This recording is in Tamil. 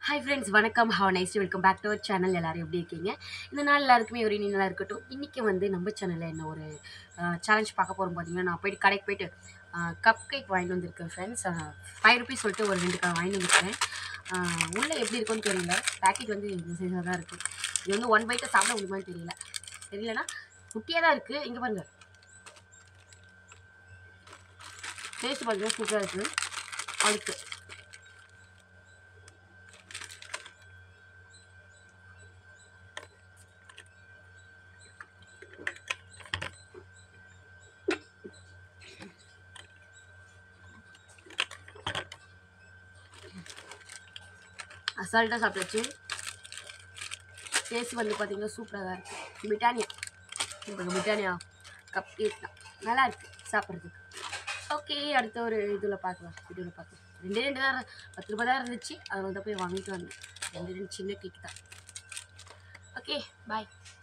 ஹாய் ஃப்ரெண்ட்ஸ் வணக்கம் how nice welcome back to our channel எல்லாரும் எப்படி இருக்கீங்க இந்த நாள் எல்லாருக்குமே ஒரு நல்லா இருக்கட்டும் இன்றைக்கி வந்து நம்ம சேனலில் என்ன ஒரு சேலஞ்ச் பார்க்க போகிறோம் பார்த்தீங்கன்னா நான் போயிட்டு கடைக்கு போயிட்டு கப் கேக் வாங்கிட்டு வந்திருக்கேன் ஃப்ரெண்ட்ஸ் ஃபைவ் ருபீஸ் சொல்லிட்டு ஒரு ரெண்டு க வாங்கிட்டு வந்திருக்கேன் ஆஹ் உள்ளே எப்படி இருக்கும்னு தெரியல பேக்கெட் வந்து இந்த சைஸாக தான் இருக்குது இது வந்து ஒன் பைட்டை சாப்பிட முடியுமான்னு தெரியல தெரியலனா குட்டியாக தான் இருக்குது இங்கே பாருங்கள் டேஸ்ட் பார்த்தீங்கன்னா சூப்பராக இருக்குது அதுக்கு அசால்ட்டாக சாப்பிட்டாச்சு டேஸ்ட் வந்து பார்த்தீங்கன்னா சூப்பராக தான் இருக்குது பிரிட்டானியா இப்போ பிரிட்டானியா கப் கேக் தான் நல்லா இருக்குது சாப்பிட்றதுக்கு ஓகே அடுத்த ஒரு இதில் பார்க்கலாம் வீடியோவில் பார்க்கலாம் ரெண்டே ரெண்டு தான் பத்து ரூபாய் தான் இருந்துச்சு அதில் தான் போய் வாங்கிட்டு வந்தேன் ரெண்டு ரெண்டு சின்ன கேக் தான் ஓகே பாய்